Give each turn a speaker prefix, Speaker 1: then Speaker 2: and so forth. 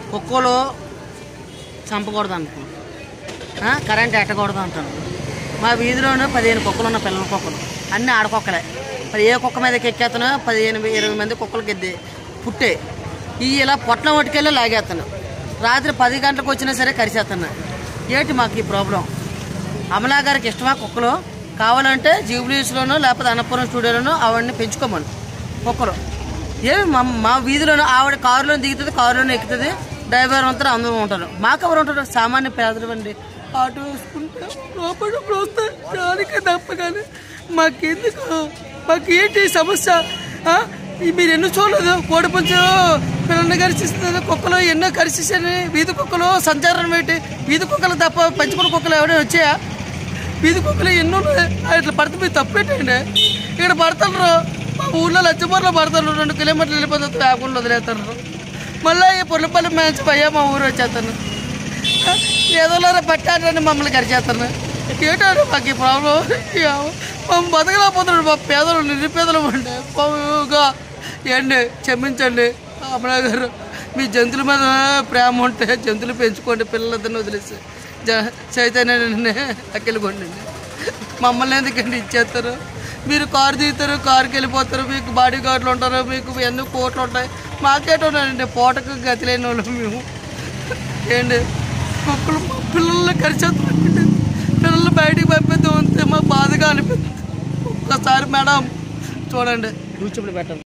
Speaker 1: కుక్కలు చంపకూడదు అంటాను ఆ, కరెంట్ ఎట్టకూడదు అంటాను మా వీధిలోనే పదిహేను కుక్కలు ఉన్న పిల్లల కుక్కలు అన్నీ ఆడకుక్కలే మరి ఏ కుక్క మీదకి ఎక్కేస్తానో పదిహేను ఇరవై మంది కుక్కలకి ఎద్ది పుట్టే ఈ ఇలా పొట్లం ఒట్టుకెళ్ళి లాగేస్తాను రాత్రి పది గంటలకు వచ్చినా సరే కరిసేస్తాను ఏంటి మాకు ఈ ప్రాబ్లం అమలా గారికి ఇష్టమా కుక్కలు కావాలంటే జీబులీస్లోనో లేకపోతే అన్నపురం స్టూడియోలోనో ఆవిడని పెంచుకోమను కుక్కలు ఏమి మా మా వీధిలోనో ఆవిడ కారులో దిగుతుంది కారులోనే ఎక్కుతుంది డ్రైవర్ అంతా అందరూ ఉంటారు మాకెవరు ఉంటారు సామాన్య పేదలు అండి ఆటో వేసుకుంటే లోపల వస్తే దానికే తప్ప కానీ మాకెందుకు మాకు ఏంటి సమస్య ఆ? ఈ మీరు ఎన్నో చూడలేదు కోడిపుంచు పిల్లల్ని కరిచిస్తుంది కుక్కలు ఎన్నో కరిచేసాను వీధి కుక్కలు సంచారం ఏంటి వీధి కుక్కలు తప్ప పంచుకున్న కుక్కలు ఎవరైనా వచ్చాయా వీధి కుక్కలు ఎన్నో ఉన్నాయి. ఆ, ఇట్లా పడితే మీరు తప్పేటండి ఇక్కడ పడతారు మా ఊళ్ళో లచ్చమూరులో పడతారు రెండు కిలోమీటర్లు వెళ్ళిపోతే వేపకుండా వదిలేస్తారు మళ్ళీ ఈ పుల్లపల్లి మంచి పయ్యా మా ఊరు వచ్చేస్తాను ఏదోలారా పట్టాడని మమ్మల్ని కరిచేస్తాను ఏంటో మాకు ఈ ప్రాబ్లం మేము బతకలేకపోతున్నాడు మా పేదలు నిరుపేదలు ఉండే పావుగా ఏండి క్షమించండి అమలా గారు మీ జంతువుల మీద ప్రేమ ఉంటే జంతువులు పెంచుకోండి పిల్లలందరినీ వదిలేసి జ చైతన్యాన్ని అక్కెళ్ళిపోండి మమ్మల్ని ఎందుకండి ఇచ్చేస్తారు మీరు కారు దిగుతారు కారుకి వెళ్ళిపోతారు మీకు బాడీ గార్డులు ఉంటారు మీకు ఎన్నో కోట్లు ఉంటాయి మాకేటోనండి పూటకు గతి లేని వాళ్ళు మేము ఏంటి కుక్కలు మా పిల్లల్ని కరిచేస్తారండి పిల్లల్ని బయటికి పంపిద్దాం అంతే మాకు బాధగా అనిపిస్తుంది ఒక్కసారి మేడం చూడండి యూట్యూబ్లో పెట్టండి